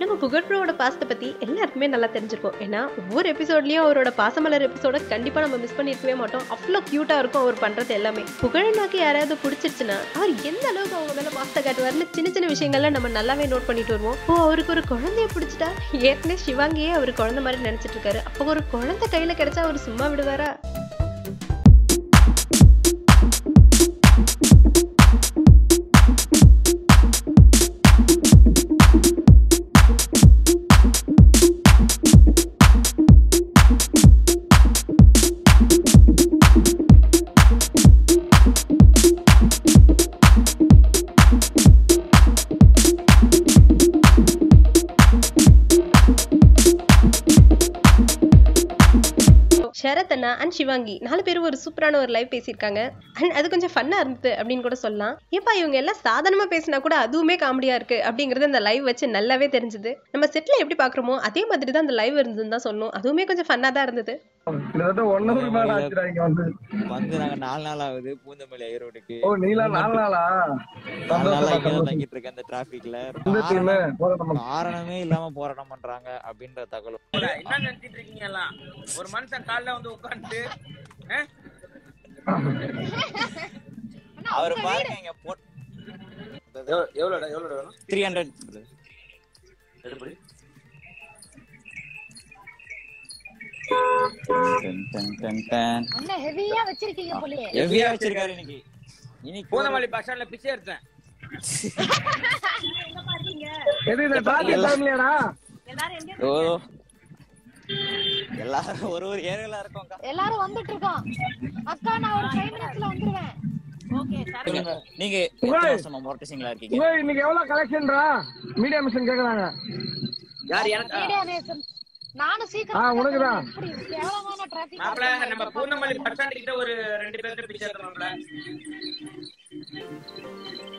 நம்ம புகழ் ப்ரோவோட பாசத்தை பத்தி எல்லாருக்குமே நல்லா தெரிஞ்சிருக்கும் ஏன்னா ஒவ்வொரு எபிசோட்லயும் அவரோட பாசமலர் எபிசோட கண்டிப்பா நம்ம மிஸ் பண்ணிருக்கவே மாட்டோம் அவ்வளோ கியூட்டா இருக்கும் அவர் பண்றது எல்லாமே புகழனாக்கு யாராவது பிடிச்சிருச்சுன்னா அவர் எந்த அளவுக்கு அவங்க மேல பாசத்தை காட்டுவாருன்னு சின்ன சின்ன விஷயங்கள்ல நம்ம நல்லாவே நோட் பண்ணிட்டு வருவோம் ஓ அவருக்கு ஒரு குழந்தைய பிடிச்சிட்டா ஏற்கனவே சிவாங்கியே அவர் குழந்தை மாதிரி நினைச்சிட்டு இருக்காரு அப்போ ஒரு குழந்தை கையில கிடைச்சா அவர் சும்மா விடுவாரா ஷரத் அண்ணா அண்ட் சிவாங்கி நாலு பேரும் ஒரு சூப்பரான ஒரு லைவ் பேசியிருக்காங்க அண்ட் அது கொஞ்சம் ஃபன்னா இருந்தது அப்படின்னு கூட சொல்லலாம் ஏப்பா இவங்க எல்லாம் சாதாரணமா பேசினா கூட அதுவுமே காமெடியா இருக்கு அப்படிங்கறது அந்த லைவ் வச்சு நல்லாவே தெரிஞ்சது நம்ம செட்ல எப்படி பாக்குறோமோ அதே மாதிரி தான் அந்த லைவ் இருந்ததுன்னு தான் சொல்லணும் அதுவுமே கொஞ்சம் ஃபன்னா தான் இருந்தது கிட்டத்தட்ட ஒன் ஹவர் மேல ஆச்சுடா இங்க வந்து வந்து நாங்க நாலு நாள் ஆகுது பூந்தமல்லி ஈரோடுக்கு ஓ நீலா நாலு நாளா நாலு நாளா இங்க சந்தோஷம் தங்கிட்டு இருக்கேன் இந்த டிராபிக்ல இந்த டீம் போராட்டம் காரணமே இல்லாம போராட்டம் பண்றாங்க அப்படின்ற தகவல் என்ன நினைச்சிட்டு இருக்கீங்க எல்லாம் ஒரு மனுஷன் காலைல வந்து உட்கார்ந்து அவர் பாருங்க இங்க போட் எவ்வளோடா எவ்வளோடா வேணும் த்ரீ ஹண்ட்ரட் எடுப்படி அண்ணா ஹெவியா வச்சிருக்கீங்க போலயே ஹெவியா வச்சிருக்காரு இன்னைக்கு இன்னைக்கு பூந்தமல்லி பஸ் ஸ்டாண்ட்ல பிச்சை எடுத்தேன் எது இந்த டிராபிக் டைம்லயாடா ஓ எல்லாரும் ஒரு ஒரு ஏரியால இருக்கோம் எல்லாரும் வந்துட்டு இருக்கோம் அக்கா நான் ஒரு ஃபைவ் மினிட்ஸ்ல வந்துருவேன் நீங்க நீங்க எத்தனை வருஷமா மொரட்டிசிங்களா இருக்கீங்க உங்க இன்னைக்கு எவ்வளவு கலெக்ஷன்டா மீடியா மிஷன் கேக்குறாங்க யார் எனக்கு மீடியா நேசன் நானும் ஆ, சீக்கிரம் உனக்குதான். எப்படி கேவலமான டிராபிக் மாப்பிள நம்ம பூந்தமல்லி பஸ் ஸ்டாண்ட் கிட்ட ஒரு ரெண்டு பேர்கிட்ட பிச்சை எடுக்கணும்ல